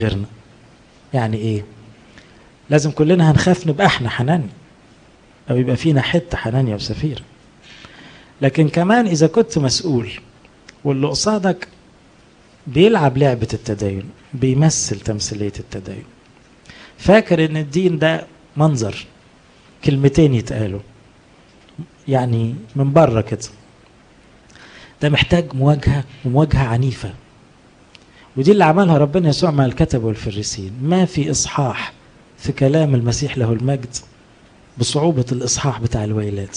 غيرنا يعني ايه لازم كلنا هنخاف نبقى احنا حنانيا او يبقى فينا حته حنانيا وسفيره لكن كمان اذا كنت مسؤول واللي قصادك بيلعب لعبه التدين بيمثل تمثيليه التدين فاكر ان الدين ده منظر كلمتين يتقالوا يعني من بره كده ده محتاج مواجهه ومواجهه عنيفه ودي اللي عملها ربنا يسوع مع الكتب والفريسين ما في اصحاح في كلام المسيح له المجد بصعوبة الإصحاح بتاع الويلات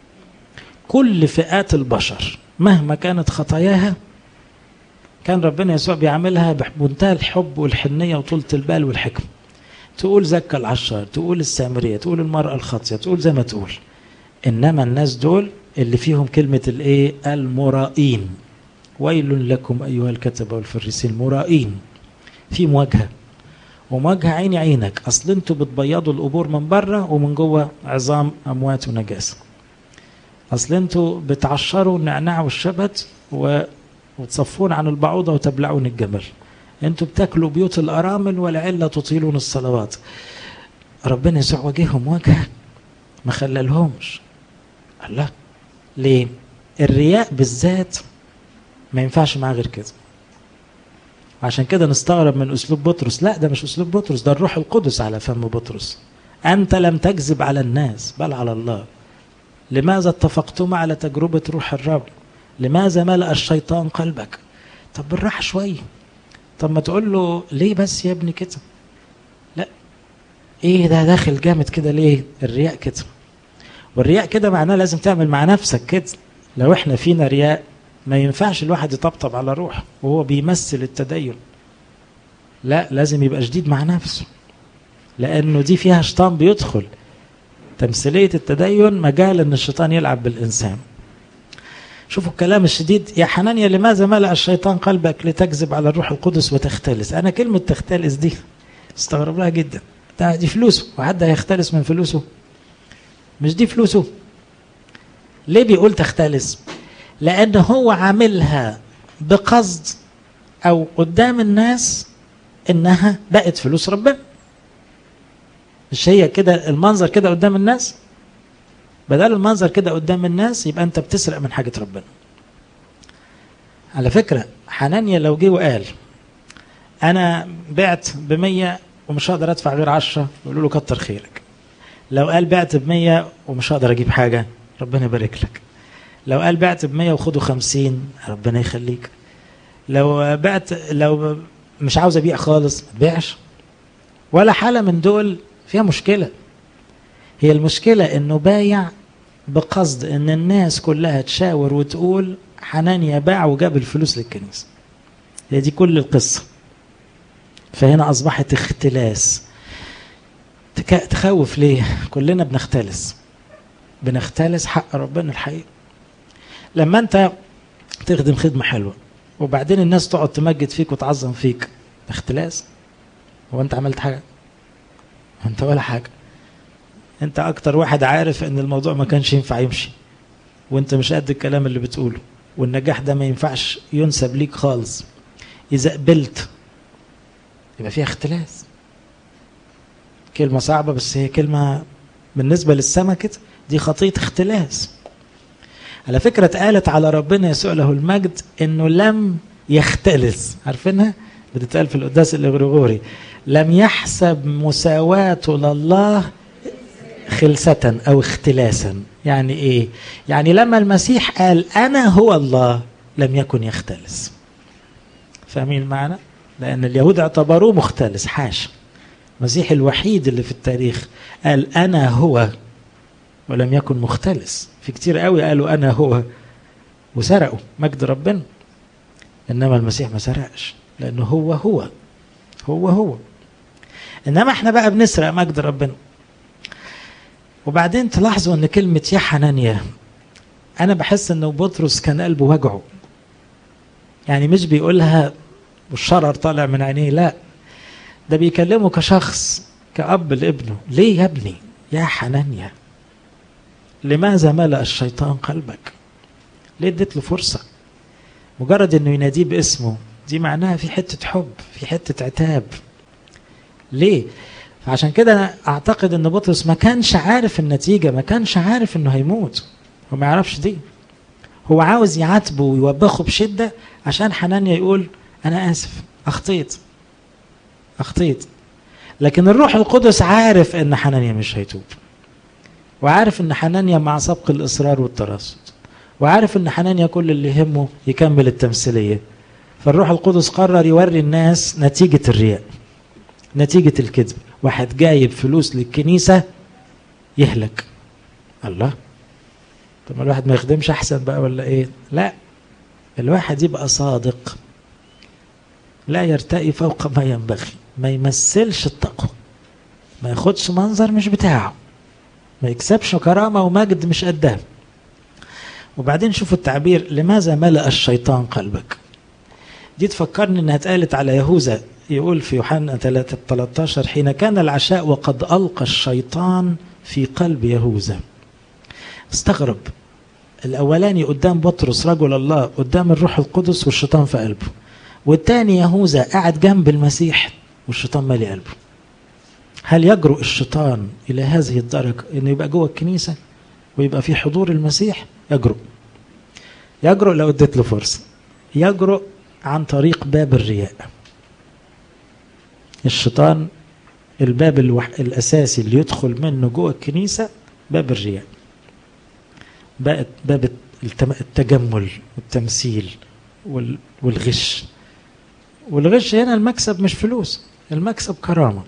كل فئات البشر مهما كانت خطاياها كان ربنا يسوع بيعملها بمنتهى الحب والحنية وطولة البال والحكمة تقول زكى العشار تقول السامرية تقول المرأة الخاطية تقول زي ما تقول إنما الناس دول اللي فيهم كلمة الإيه المرائين ويل لكم أيها الكتبة والفريسين مرائين في مواجهة ومواجهة عيني عينك أصل أنتوا بتبيضوا القبور من بره ومن جوه عظام أموات ونجاسة أصل أنتوا بتعشروا النعناع والشبت و... وتصفون عن البعوضة وتبلعون الجمل أنتوا بتاكلوا بيوت الأرامل والعلة تطيلون الصلوات ربنا يسوع واجههم وجهة ما خلالهمش الله ليه الرياء بالذات ما ينفعش معاه غير كده عشان كده نستغرب من اسلوب بطرس لا ده مش اسلوب بطرس ده الروح القدس على فم بطرس انت لم تكذب على الناس بل على الله لماذا اتفقتما على تجربة روح الرب لماذا ملأ الشيطان قلبك طب بالراحة شوية طب ما تقول له ليه بس يا ابني كده لا ايه ده داخل جامد كده ليه الرياء كده والرياء كده معناه لازم تعمل مع نفسك كده لو احنا فينا رياء ما ينفعش الواحد يطبطب على روحه وهو بيمثل التدين لا لازم يبقى شديد مع نفسه لانه دي فيها شيطان بيدخل تمثيليه التدين مجال ان الشيطان يلعب بالانسان شوفوا الكلام الشديد يا حنانيا لماذا ملأ الشيطان قلبك لتكذب على الروح القدس وتختلس انا كلمه تختلس دي استغرب لها جدا ده دي فلوسه وحد هيختلس من فلوسه مش دي فلوسه ليه بيقول تختلس لأن هو عاملها بقصد أو قدام الناس إنها بقت فلوس ربنا مش هي كده المنظر كده قدام الناس بدل المنظر كده قدام الناس يبقى أنت بتسرق من حاجة ربنا على فكرة حنانيا لو جه وقال أنا بعت بمية ومش هقدر أدفع غير عشرة يقولوا له كتر خيرك لو قال بعت بمية ومش هقدر أجيب حاجة ربنا يبارك لك لو قال بعت ب 100 وخدوا 50 ربنا يخليك لو بعت لو مش عاوز ابيع خالص ما تبيعش ولا حاله من دول فيها مشكله هي المشكله انه بايع بقصد ان الناس كلها تشاور وتقول حنانيا باع وجاب الفلوس للكنيسه هي دي كل القصه فهنا اصبحت اختلاس تخوف ليه كلنا بنختلس بنختلس حق ربنا الحقيقي لما انت تخدم خدمه حلوه وبعدين الناس تقعد تمجد فيك وتعظم فيك اختلاس هو انت عملت حاجه انت ولا حاجه انت اكتر واحد عارف ان الموضوع ما كانش ينفع يمشي وانت مش قد الكلام اللي بتقوله والنجاح ده ما ينفعش ينسب ليك خالص اذا قبلت يبقى فيها اختلاس كلمه صعبه بس هي كلمه بالنسبه للسما كده دي خطيه اختلاس على فكرة اتقالت على ربنا يسوع له المجد انه لم يختلس عارفينها بتتقال في القداس الغريغوري لم يحسب مساواته لله خلسة او اختلاسا يعني ايه يعني لما المسيح قال انا هو الله لم يكن يختلس فاهمين المعنى لان اليهود اعتبروه مختلس حاشا المسيح الوحيد اللي في التاريخ قال انا هو ولم يكن مختلس في كتير قوي قالوا انا هو وسرقوا مجد ربنا انما المسيح ما سرقش لانه هو هو هو هو انما احنا بقى بنسرق مجد ربنا وبعدين تلاحظوا ان كلمة يا حنانيا انا بحس انه بطرس كان قلبه وجعه يعني مش بيقولها والشرر طالع من عينيه لا ده بيكلمه كشخص كأب لابنه ليه يا ابني يا حنانيا لماذا ملأ الشيطان قلبك ليه اديت له فرصة مجرد انه يناديه باسمه دي معناها في حتة حب في حتة عتاب ليه فعشان كده انا اعتقد ان بطرس ما كانش عارف النتيجه ما كانش عارف انه هيموت هو ما يعرفش دي هو عاوز يعاتبه ويوبخه بشده عشان حنانيا يقول انا اسف اخطيت اخطيت لكن الروح القدس عارف ان حنانيا مش هيتوب وعارف ان حنانيا مع سبق الاصرار والترصد وعارف ان حنانيا كل اللي يهمه يكمل التمثيليه فالروح القدس قرر يوري الناس نتيجه الرياء نتيجه الكذب واحد جايب فلوس للكنيسه يهلك الله طب ما الواحد ما يخدمش احسن بقى ولا ايه لا الواحد يبقى صادق لا يرتقي فوق ما ينبغي ما يمثلش التقوى ما ياخدش منظر مش بتاعه ما يكسبش كرامة ومجد مش قدها وبعدين شوفوا التعبير لماذا ملأ الشيطان قلبك دي تفكرني انها اتقالت على يهوذا يقول في يوحنا 13 حين كان العشاء وقد ألقى الشيطان في قلب يهوذا استغرب الأولاني قدام بطرس رجل الله قدام الروح القدس والشيطان في قلبه والتاني يهوذا قاعد جنب المسيح والشيطان مالي قلبه هل يجرؤ الشيطان إلى هذه الدرجة إنه يبقى جوه الكنيسة ويبقى في حضور المسيح يجرؤ يجرؤ لو اديت له فرصة يجرؤ عن طريق باب الرياء الشيطان الباب الوح... الأساسي اللي يدخل منه جوه الكنيسة باب الرياء بقت باب التجمل والتمثيل وال... والغش والغش هنا المكسب مش فلوس المكسب كرامة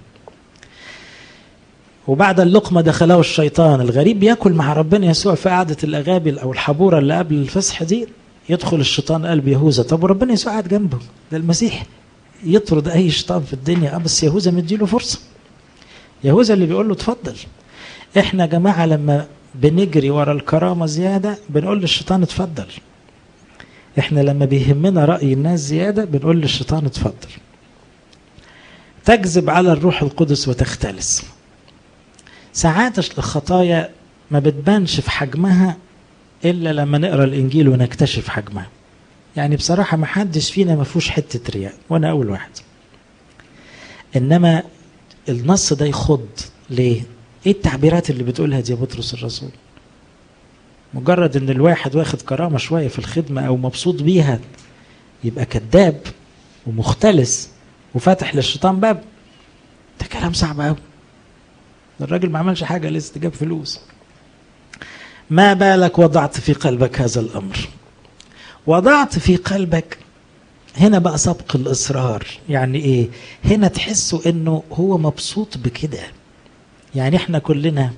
وبعد اللقمة دخله الشيطان الغريب ياكل مع ربنا يسوع في قعدة الأغابل أو الحبورة اللي قبل الفسح دي يدخل الشيطان قلب يهوذا طب وربنا يسوع قاعد جنبه ده المسيح يطرد أي شيطان في الدنيا أه بس يهوذا مديله فرصة يهوذا اللي بيقول له اتفضل احنا يا جماعة لما بنجري ورا الكرامة زيادة بنقول للشيطان اتفضل احنا لما بيهمنا رأي الناس زيادة بنقول للشيطان اتفضل تكذب على الروح القدس وتختلس ساعات الخطايا ما بتبانش في حجمها إلا لما نقرأ الإنجيل ونكتشف حجمها يعني بصراحة ما حدش فينا ما فيهوش حتة رياء وأنا أول واحد إنما النص ده يخض ليه؟ إيه التعبيرات اللي بتقولها دي يا بطرس الرسول؟ مجرد إن الواحد واخد كرامة شوية في الخدمة أو مبسوط بيها يبقى كذاب ومختلس وفاتح للشيطان باب ده كلام صعب قوي الراجل ما عملش حاجة لسه جاب فلوس ما بالك وضعت في قلبك هذا الأمر وضعت في قلبك هنا بقى سبق الإصرار يعني إيه هنا تحسوا إنه هو مبسوط بكده يعني إحنا كلنا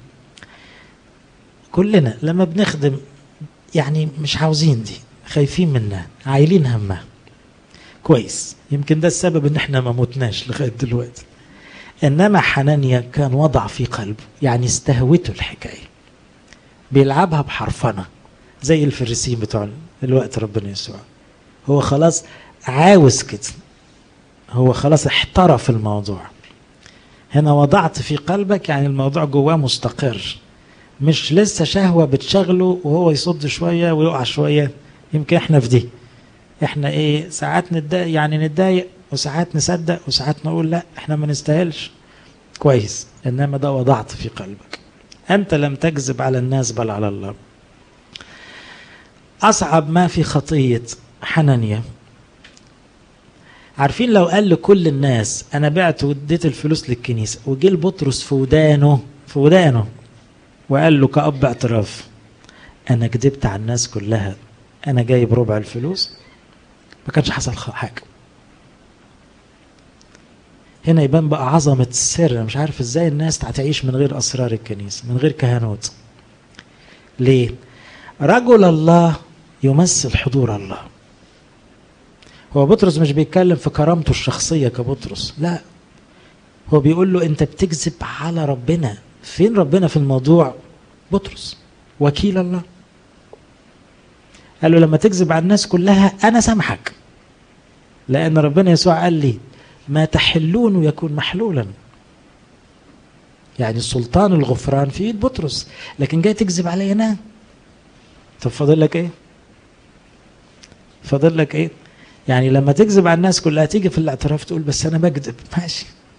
كلنا لما بنخدم يعني مش عاوزين دي خايفين منها عايلين همها كويس يمكن ده السبب ان احنا ما متناش لغايه دلوقتي انما حنانيا كان وضع في قلبه يعني استهوته الحكايه بيلعبها بحرفنه زي الفريسيين بتوع الوقت ربنا يسوع هو خلاص عاوز كده هو خلاص احترف الموضوع هنا وضعت في قلبك يعني الموضوع جواه مستقر مش لسه شهوة بتشغله وهو يصد شوية ويقع شوية يمكن احنا في دي احنا ايه ساعات نتضايق يعني نتضايق وساعات نصدق وساعات نقول لا احنا ما نستاهلش كويس انما ده وضعت في قلبك انت لم تكذب على الناس بل على الله اصعب ما في خطيه حنانيا عارفين لو قال لكل الناس انا بعت واديت الفلوس للكنيسه وجه بطرس في ودانه في ودانه وقال له كأب اعتراف انا كذبت على الناس كلها انا جايب ربع الفلوس ما كانش حصل حاجه هنا يبان بقى عظمة السر مش عارف ازاي الناس هتعيش من غير أسرار الكنيسة من غير كهنوت ليه رجل الله يمثل حضور الله هو بطرس مش بيتكلم في كرامته الشخصية كبطرس لا هو بيقول له انت بتكذب على ربنا فين ربنا في الموضوع بطرس وكيل الله قال له لما تكذب على الناس كلها انا سامحك لان ربنا يسوع قال لي ما تحلون يكون محلولا يعني سلطان الغفران في ايد بطرس لكن جاي تكذب علي انا طب فاضل لك ايه فاضل لك ايه يعني لما تكذب على الناس كلها تيجي في الاعتراف تقول بس انا بكذب ماشي